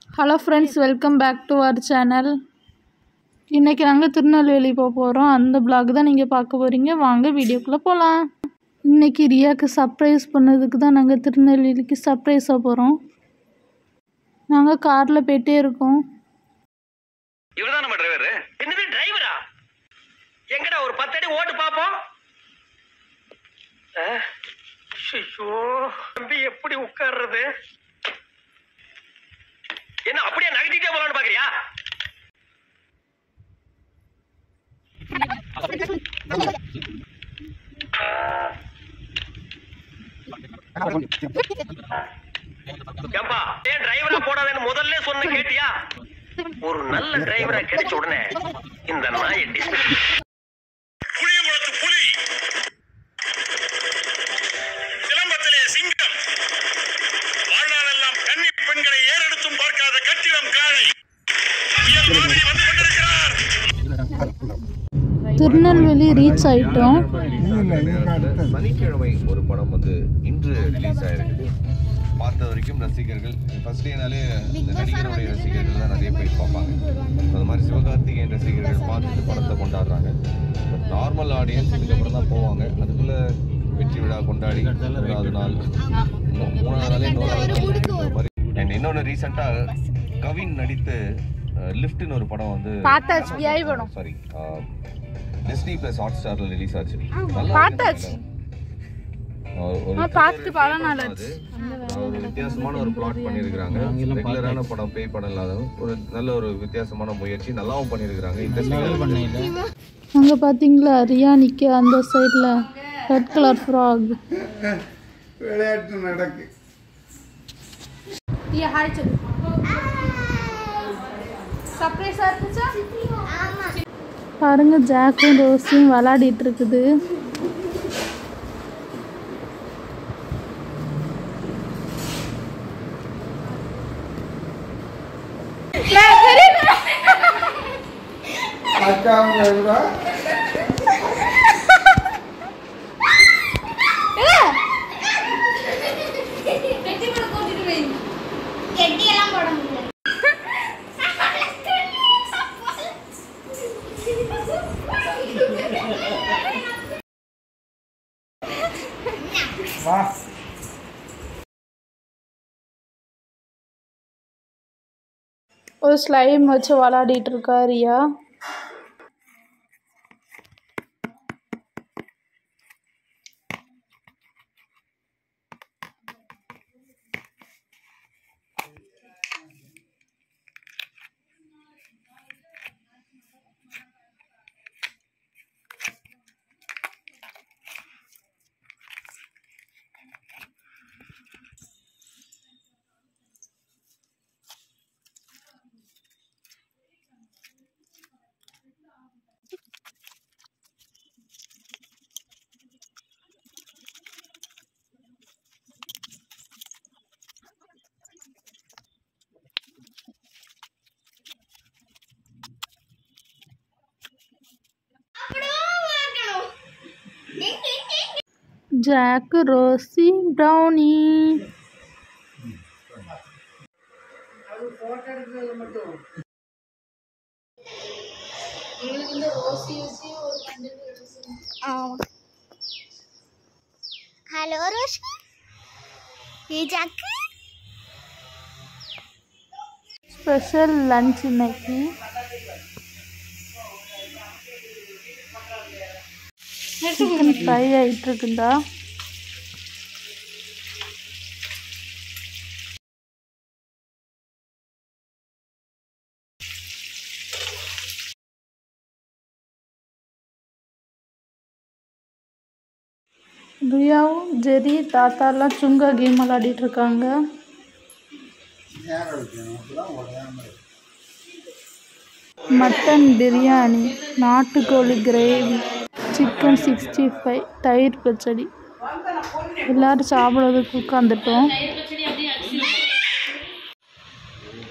Hello friends welcome back to our channel இன்றைக்கி நாங்கள் திருநெல்வேலி போக போகிறோம் அந்த பிளாக் தான் நீங்கள் பார்க்க போகிறீங்க வாங்க வீடியோக்குள்ளே போகலாம் இன்றைக்கி ரியாக்கு சர்ப்ரைஸ் பண்ணதுக்கு தான் நாங்கள் திருநெல்வேலிக்கு சர்ப்ரைஸாக போகிறோம் நாங்கள் காரில் போயிட்டே இருக்கோம் இவர்தான் நம்ம டிரைவர் என்னது டிரைவரா எங்கடா ஒரு பத்தடி ஓட்டு பாப்போம் ஐயோ தம்பி எப்படி உட்கார்றது என்ன அப்படியே நகட்டிட்டே போலான்னு பாக்குறியா ஏம்பா ஏன் டிரைவரா போடாதேன்னு முதல்ல சொன்ன கேட்டியா ஒரு நல்ல டிரைவரா கிடைச்ச உடனே இந்த நாயை dismiss புளியங்குளத்து புலி சிலம்பத்திலே சிங்கம் வாழ்நாளெல்லாம் கன்னி பெண்களை ஏறெடுத்தும் பார்க்காத கட்டிடம் காணி புயல் மாதிரி வந்து கொண்டிருக்கிறார் திருநெல்வேலி ரீச் ஆயிட்டோம் சனிக்கிழமை ஒரு படம் வந்து இன்று ரிலீஸ் ஆயிருக்குது பார்த்த வரைக்கும் ரசிகர்கள் ஃபர்ஸ்ட் டேனாலே இந்த நடிகருடைய ரசிகர்கள் தான் நிறைய பேர் பார்ப்பாங்க அது மாதிரி சிவகார்த்திகேயன் ரசிகர்கள் பார்த்துட்டு படத்தை கொண்டாடுறாங்க பட் நார்மல் ஆடியன்ஸ் இதுக்கப்புறம் தான் போவாங்க அதுக்குள்ள வெற்றி விழா கொண்டாடி மூணாவது நாள் இன்னும் மூணாவது நாளே நூறாவது மாதிரி அண்ட் இன்னொன்று ரீசெண்டாக கவின் நடித்து லிஃப்ட்னு ஒரு படம் வந்து பார்த்தாச்சு, விஐ படம். சாரி டிஸ்னி பிளஸ் ஹாட் ஸ்டார்ல ரிலீஸ் ஆச்சு நல்லா பார்த்தாச்சு. இருக்குங்க. ஒரு- ஒரு ஆ, பார்த்து பல நாள் அது ஒரு வித்தியாசமான ஒரு பிளாட் பண்ணியிருக்கிறாங்க ரெகுலரான படம் பேய் படம் இல்லாத ஒரு நல்ல ஒரு வித்தியாசமான முயற்சி நல்லாவும் பண்ணியிருக்கிறாங்க இன்ட்ரெஸ்டிங்காக அங்கே பார்த்தீங்களா ரியா நிற்க அந்த சைடில் ரெட் கலர் ஃப்ராக் விளையாட்டு நடக்கு பாருங்க ஜாக்கும் ரோஸியும் விளாடிட்டு இருக்குது அக்காவும் எவ்வளோ கெட்டியெல்லாம் போட முடியல வா ஒரு ஸ்லைம் வச்சு விளாடிட்டு இருக்கா Riya Jack Rosie Brownie hello Rosie ஏ ஜாக்கு ஸ்பெஷல் லஞ்ச் இன்னைக்கு சிக்கன் ஃப்ரை ஆகிட்டு இருக்குதா ரியாவும் ஜெரி தாத்தாலாம் சுங்கா கேம் விளாடிட்டு இருக்காங்க நேரம் வைக்கணும் அப்பதான் உடையாம இருக்கும். மட்டன் பிரியாணி நாட்டுக்கோழி கிரேவி சிக்கன் சிக்ஸ்டி ஃபைவ் தயிர் பச்சடி எல்லோரும் சாப்பிட்றதுக்கு உட்காந்துட்டோம்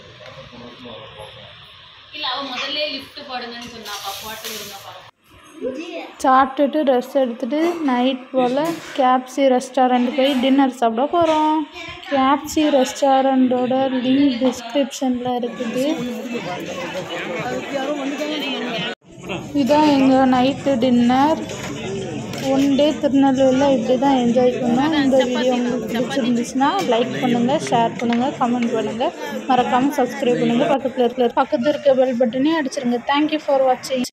இல்ல அவ முதல்ல லிஃப்ட் போடுங்கன்னு சொன்னாப்பா போட்டு விடுங்க சாப்பிட்டுட்டு ரெஸ்ட் எடுத்துட்டு நைட் போல் கேப்சி ரெஸ்டாரண்ட் போய் டின்னர் சாப்பிட போகிறோம் கேப்சி ரெஸ்டாரண்ட்டோட லிங்க் டிஸ்கிரிப்ஷனில் இருக்குது இதான் எங்கள் நைட்டு டின்னர் ஒன் டே திருநெல்வேலியில் இப்படி தான் என்ஜாய் பண்ணோம் இந்த வீடியோ உங்களுக்கு பிடிச்சிருந்துச்சுன்னா லைக் பண்ணுங்கள் ஷேர் பண்ணுங்கள் கமெண்ட் பண்ணுங்கள் மறக்காமல் சப்ஸ்கிரைப் பண்ணுங்கள் பக்கத்தில் இருக்கிற பக்கத்தில் இருக்க பெல் பட்டனையும் அடிச்சிருங்க தேங்க்யூ ஃபார் வாட்சிங்